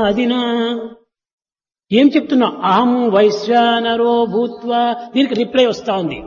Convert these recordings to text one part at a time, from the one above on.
బ్రహ్మాదినా ఏం చెప్తున్నా అహం వైశ్వానరో భూత్వా దీనికి రిప్లై వస్తా ఉంది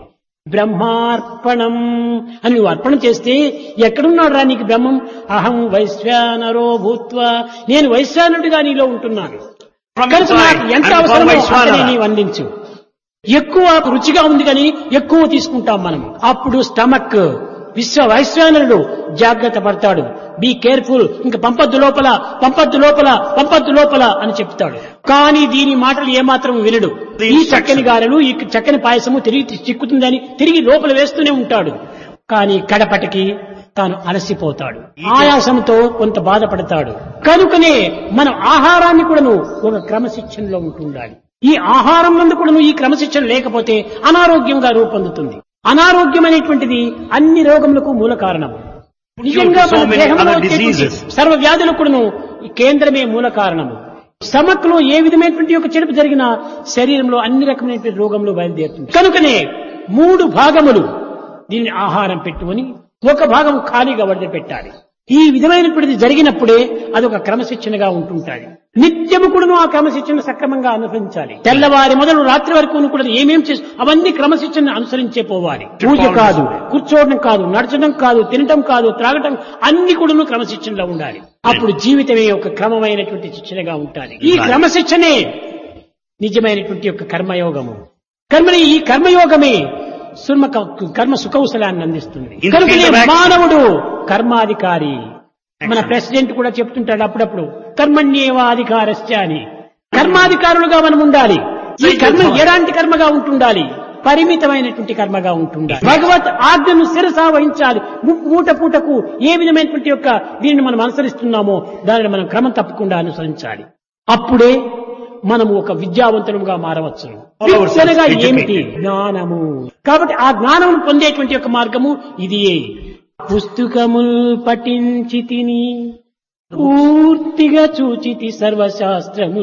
బ్రహ్మార్పణం అని నువ్వు అర్పణ చేస్తే ఎక్కడున్నాడు రా నీకు బ్రహ్మం అహం వైశ్వానరో భూత్వా నేను వైశ్వానుడిగా నీలో ఉంటున్నాను From కనుక నాకు inside, ఎంత and from అవసరమో Vaishvanara. అంతనే నీవు అందించు ఎక్కువ రుచిగా ఉంది కానీ ఎక్కువ తీసుకుంటాం మనం అప్పుడు స్టమక్ విశ్వ వైశ్వానరుడు జాగ్రత్త పడతాడు బీ కేర్ఫుల్ ఇంకా పంపద్దు లోపల పంపద్దు లోపల పంపద్దు లోపల అని చెప్తాడు కానీ దీని మాటలు ఏమాత్రం వినడు ఈ చక్కని గారెలు ఈ చక్కని పాయసము తిరిగి చిక్కుతుందని తిరిగి లోపల వేస్తూనే ఉంటాడు కానీ కడపటికి తాను అలసిపోతాడు ఆయాసంతో కొంత బాధపడతాడు కనుకనే మనం ఆహారాన్ని కూడాను ఒక క్రమశిక్షణలో ఉంటుండాలి ఈ ఆహారం నందు కూడాను ఈ క్రమశిక్షణ లేకపోతే అనారోగ్యంగా రూపొందుతుంది అనారోగ్యం అనేటువంటిది అన్ని రోగములకు మూల కారణం నిజంగా So మన many దేహంలో other వచ్చేటువంటి diseases. సర్వ వ్యాధులకు కూడాను ఈ కేంద్రమే మూల కారణము స్టమక్ లో ఏ విధమైనటువంటి ఒక చెడుపు జరిగినా శరీరంలో అన్ని రకమైనటువంటి రోగములు బయలుదేరుతుంది కనుకనే మూడు భాగములు దీన్ని ఆహారం పెట్టుకొని ఒక భాగం ఖాళీగా వదిలిపెట్టాలి ఈ విధమైనటువంటిది జరిగినప్పుడే అదొక క్రమశిక్షణగా ఉంటుంటాది నిత్యము కూడాను ఆ క్రమశిక్షణ సక్రమంగా అనుసరించాలి తెల్లవారి మొదలు రాత్రి వరకు కూడా ఏమేం చేసి అవన్నీ క్రమశిక్షణ అనుసరించే పోవాలి పూజ కాదు కూర్చోవడం కాదు నడచడం కాదు తినటం కాదు త్రాగటం అన్ని కూడాను క్రమశిక్షణలో ఉండాలి అప్పుడు జీవితమే ఒక క్రమమైనటువంటి శిక్షణగా ఉండాలి ఈ క్రమశిక్షణే నిజమైనటువంటి యొక్క కర్మయోగము కర్మని ఈ కర్మయోగమే సుర్మ కర్మ సుకౌశలాన్ని అందిస్తుంది In కనుకనే field of action. మానవుడు కర్మాధికారి మన ప్రెసిడెంట్ కూడా చెప్తుంటాడు అప్పుడప్పుడు కర్మణ్యేవా అధికారస్య అని కర్మాధికారులుగా మనం ఉండాలి ఈ కర్మ ఎలాంటి కర్మగా ఉంటుండాలి పరిమితమైనటువంటి కర్మగా ఉంటుండాలి భగవత్ ఆజ్ఞను శిరసా వహించాలి ము- మూట పూటకు ఏ విధమైనటువంటి యొక్క దీనిని మనం అనుసరిస్తున్నామో దానిని మనం క్రమం తప్పకుండా అనుసరించాలి అప్పుడే మనము ఒక విద్యావంతులుగా మారవచ్చు All ourselves విద్యనగా ఏమిటి educated. జ్ఞానము కాబట్టి ఆ జ్ఞానము పొందేటువంటి యొక్క మార్గము ఇదియే పుస్తకముల్ పఠించి తిని పూర్తిగా చూచితి సర్వశాస్త్రము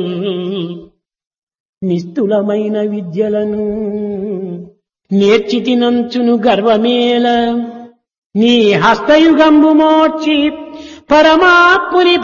నిస్తులమైన విద్యలను నేర్చితినంచును గర్వమేల నీ హస్తయుగంబు మోర్చి పరమాత్ముని